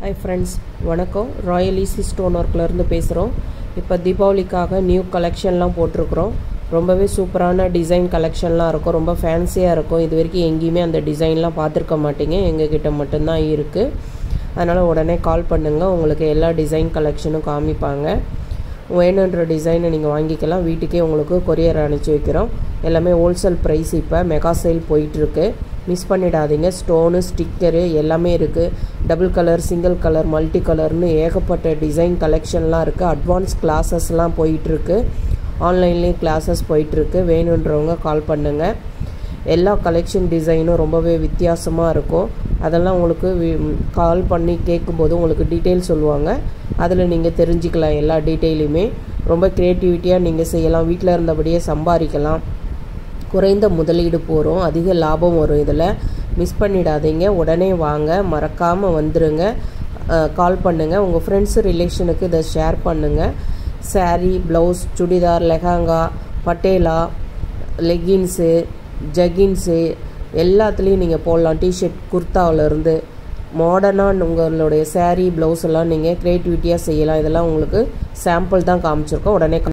hi friends வணக்கம் royal easy stone ஒர்க்லேருந்து பேசுகிறோம் இப்போ தீபாவளிக்காக நியூ கலெக்ஷன்லாம் போட்டிருக்கிறோம் ரொம்பவே சூப்பரான டிசைன் கலெக்ஷன்லாம் இருக்கும் ரொம்ப ஃபேன்சியாக இருக்கும் இது வரைக்கும் எங்கேயுமே அந்த டிசைன்லாம் பார்த்துருக்க மாட்டீங்க எங்ககிட்ட மட்டும்தான் இருக்குது அதனால் உடனே கால் பண்ணுங்கள் உங்களுக்கு எல்லா டிசைன் கலெக்ஷனும் காமிப்பாங்க வேணுன்ற டிசைனை நீங்கள் வாங்கிக்கலாம் வீட்டுக்கே உங்களுக்கு கொரியர் அனுப்பிச்சி வைக்கிறோம் எல்லாமே ஹோல்சேல் ப்ரைஸ் இப்போ மெகா சேல் போயிட்டுருக்கு மிஸ் பண்ணிடாதீங்க ஸ்டோனு ஸ்டிக்கரு எல்லாமே இருக்குது double colour single colour multi கலர்னு ஏகப்பட்ட டிசைன் கலெக்ஷன்லாம் இருக்குது அட்வான்ஸ் கிளாஸஸ்லாம் போயிட்டுருக்கு ஆன்லைன்லேயும் கிளாஸஸ் போயிட்டுருக்கு வேணுன்றவங்க கால் பண்ணுங்கள் எல்லா கலெக்ஷன் டிசைனும் ரொம்பவே வித்தியாசமாக இருக்கும் அதெல்லாம் உங்களுக்கு கால் பண்ணி கேட்கும்போது உங்களுக்கு டீட்டெயில் சொல்லுவாங்க அதில் நீங்கள் தெரிஞ்சுக்கலாம் எல்லா டீட்டெயிலுமே ரொம்ப க்ரியேட்டிவிட்டியாக நீங்கள் செய்யலாம் வீட்டில் இருந்தபடியே சம்பாதிக்கலாம் குறைந்த முதலீடு போகிறோம் அதிக லாபம் வரும் இதில் மிஸ் பண்ணிடாதீங்க உடனே வாங்க மறக்காமல் வந்துடுங்க கால் பண்ணுங்கள் உங்கள் ஃப்ரெண்ட்ஸு ரிலேஷனுக்கு இதை ஷேர் பண்ணுங்கள் sari blouse churidar lehenga Patiala leggings jeggings எல்லாத்துலேயும் நீங்கள் போடலாம் டிஷர்ட் குர்த்தாவிலேருந்து மாடர்னாக உங்களுடைய சாரீ ப்ளவுஸ் எல்லாம் நீங்கள் க்ரியேட்டிவிட்டியாக செய்யலாம் இதெல்லாம் உங்களுக்கு சாம்பிள் தான் காமிச்சிருக்கோம் உடனே